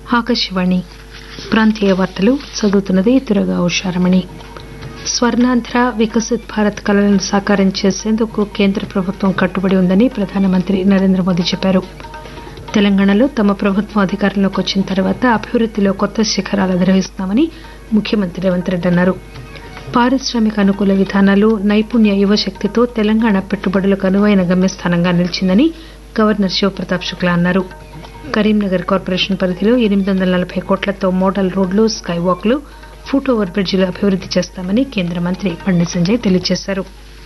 ఆకాశవాణి ప్రాంతీయ వార్తలు చదువుతున్నది దురగా ఉషారమణి స్వర్ణాంధ్ర వికసిత్ భారత్ కలలను సాకారం చేసేందుకు కేంద్ర ప్రభుత్వం కట్టుబడి ఉందని ప్రధానమంత్రి నరేంద్ర మోదీ చెప్పారు తెలంగాణలో తమ ప్రభుత్వం అధికారంలోకి వచ్చిన తర్వాత అభివృద్దిలో కొత్త శిఖరాలు అధిరోహిస్తున్నామని ముఖ్యమంత్రి రేవంత్ రెడ్డి అన్నారు పారిశ్రామిక అనుకూల విధానాలు నైపుణ్య యువశక్తితో తెలంగాణ పెట్టుబడులకు అనువైన గమ్యస్థానంగా నిలిచిందని గవర్నర్ శివప్రతాప్ శుక్లా అన్నారు కరీంనగర్ కార్పొరేషన్ పరిధిలో ఎనిమిది వందల నలభై కోట్లతో మోడల్ రోడ్లు స్కై వాక్లు ఫుట్ ఓవర్ బ్రిడ్జిలు అభివృద్ది చేస్తామని కేంద్ర మంత్రి బండి సంజయ్ తెలియజేశారు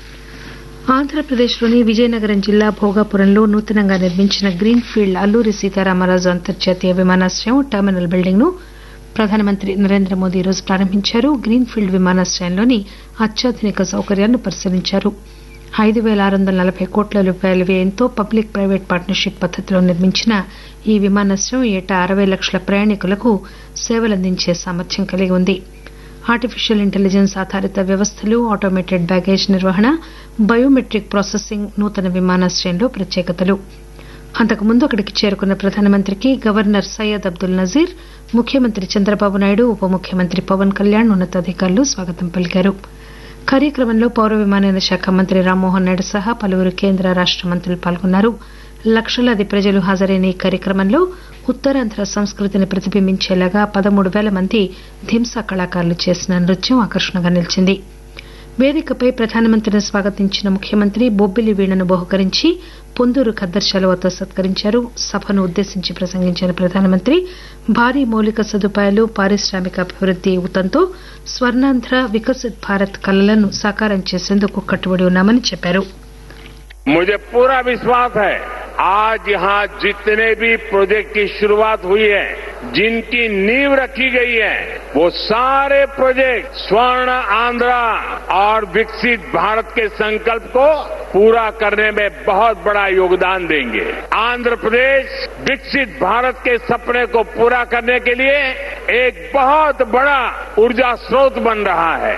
ఆంధ్రప్రదేశ్లోని విజయనగరం జిల్లా భోగాపురంలో నూతనంగా నిర్మించిన గ్రీన్ ఫీల్డ్ అల్లూరి సీతారామరాజు అంతర్జాతీయ విమానాశ్రయం టెర్మినల్ బిల్డింగ్ ను ప్రధానమంత్రి నరేంద్ర మోదీ ఈరోజు ప్రారంభించారు గ్రీన్ ఫీల్డ్ విమానాశ్రయంలోని అత్యాధునిక సౌకర్యాలను పరిశీలించారు ఐదు పేల ఆరు వందల నలభై కోట్ల రూపాయల వ్యయంతో పబ్లిక్ ప్రైవేట్ పార్టనర్షిప్ పద్దతిలో నిర్మించిన ఈ విమానాశ్రయం ఏటా అరవై లక్షల ప్రయాణికులకు సేవలందించే సామర్థ్యం కలిగి ఉంది ఆర్టిఫిషియల్ ఇంటెలిజెన్స్ ఆధారిత వ్యవస్థలు ఆటోమేటెడ్ బ్యాగేజ్ నిర్వహణ బయోమెట్రిక్ ప్రాసెసింగ్ నూతన విమానాశ్రయంలో ప్రత్యేకతలు అంతకుముందు అక్కడికి చేరుకున్న ప్రధానమంత్రికి గవర్నర్ సయ్యద్ అబ్దుల్ నజీర్ ముఖ్యమంత్రి చంద్రబాబు నాయుడు ఉప ముఖ్యమంత్రి పవన్ కళ్యాణ్ ఉన్నతాధికారులు స్వాగతం పలికారు కార్యక్రమంలో పౌర విమానయాన శాఖ మంత్రి రామ్మోహన్ నాయుడు సహా పలువురు కేంద్ర రాష్ట మంత్రులు పాల్గొన్నారు లక్షలాది ప్రజలు హాజరైన ఈ కార్యక్రమంలో ఉత్తరాంధ్ర సంస్కృతిని ప్రతిబింబించేలాగా పదమూడు పేల మంది ధింసా కళాకారులు చేసిన నృత్యం ఆకర్షణగా నిలిచింది వేదికపై ప్రధానమంత్రిని స్వాగతించిన ముఖ్యమంత్రి బొబ్బిలి వీణను బహుకరించి పొందూరు ఖద్దర్శాలవతో సత్కరించారు సభను ఉద్దేశించి ప్రసంగించిన ప్రధానమంత్రి భారీ మౌలిక సదుపాయాలు పారిశ్రామిక అభివృద్ది ఊతంతో స్వర్ణాంధ్ర వికసిత్ భారత్ కలలను సాకారం చేసేందుకు కట్టుబడి ఉన్నామని చెప్పారు मुझे पूरा विश्वास है आज यहां जितने भी प्रोजेक्ट की शुरुआत हुई है जिनकी नींव रखी गई है वो सारे प्रोजेक्ट स्वर्ण आंध्रा और विकसित भारत के संकल्प को पूरा करने में बहुत बड़ा योगदान देंगे आंध्र प्रदेश विकसित भारत के सपने को पूरा करने के लिए एक बहुत बड़ा ऊर्जा स्रोत बन रहा है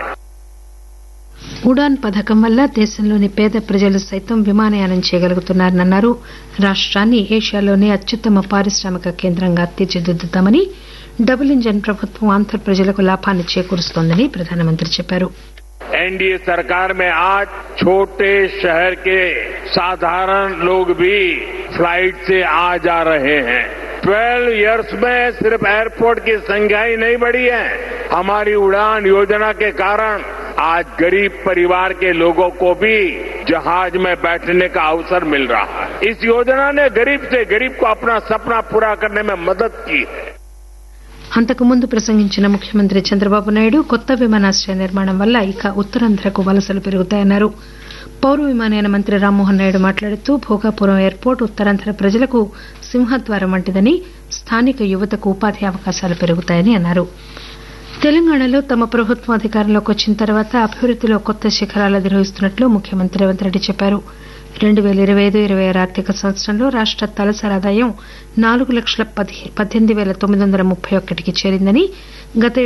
ఉడాన్ పథకం వల్ల దేశంలోని పేద ప్రజలు సైతం విమానయానం చేయగలుగుతున్నారని అన్నారు రాష్టాన్ని ఏషియాలోనే అత్యుత్తమ పారిశ్రామిక కేంద్రంగా తీర్చిదిద్దుతామని డబుల్ ఇంజన్ ప్రభుత్వం ఆంధ్ర ప్రజలకు లాభాన్ని చేకూరుస్తోందని ప్రధానమంత్రి చెప్పారు एनडीए सरकार में आज छोटे शहर के साधारण लोग भी फ्लाइट से आ जा रहे हैं 12 इयर्स में सिर्फ एयरपोर्ट की संख्या ही नहीं बढ़ी है हमारी उड़ान योजना के कारण आज गरीब परिवार के लोगों को भी जहाज में बैठने का अवसर मिल रहा है इस योजना ने गरीब से गरीब को अपना सपना पूरा करने में मदद की है అంతకుముందు ప్రసంగించిన ముఖ్యమంత్రి చంద్రబాబు నాయుడు కొత్త విమానాశ్రయ నిర్మాణం వల్ల ఇక ఉత్తరాంధ్రకు వలసలు పెరుగుతాయన్నారు పౌర విమానయాన మంత్రి రామ్మోహన్ నాయుడు మాట్లాడుతూ భోగాపురం ఎయిర్పోర్ట్ ఉత్తరాంధ్ర ప్రజలకు సింహద్వారం వంటిదని స్థానిక యువతకు ఉపాధి అవకాశాలు పెరుగుతాయని అన్నారు తెలంగాణలో తమ ప్రభుత్వం అధికారంలోకి వచ్చిన తర్వాత అభివృద్దిలో కొత్త శిఖరాలు అధిరోహిస్తున్నట్లు ముఖ్యమంత్రి రేవంత్ రెడ్డి చెప్పారు రెండు పేల ఇరవై ఐదు ఇరవై ఆరు ఆర్థిక సంవత్సరంలో రాష్ట తలసరి ఆదాయం నాలుగు లక్షల పద్దెనిమిది పేల తొమ్మిది వందల ముప్పై ఒకటికి చేరిందని గత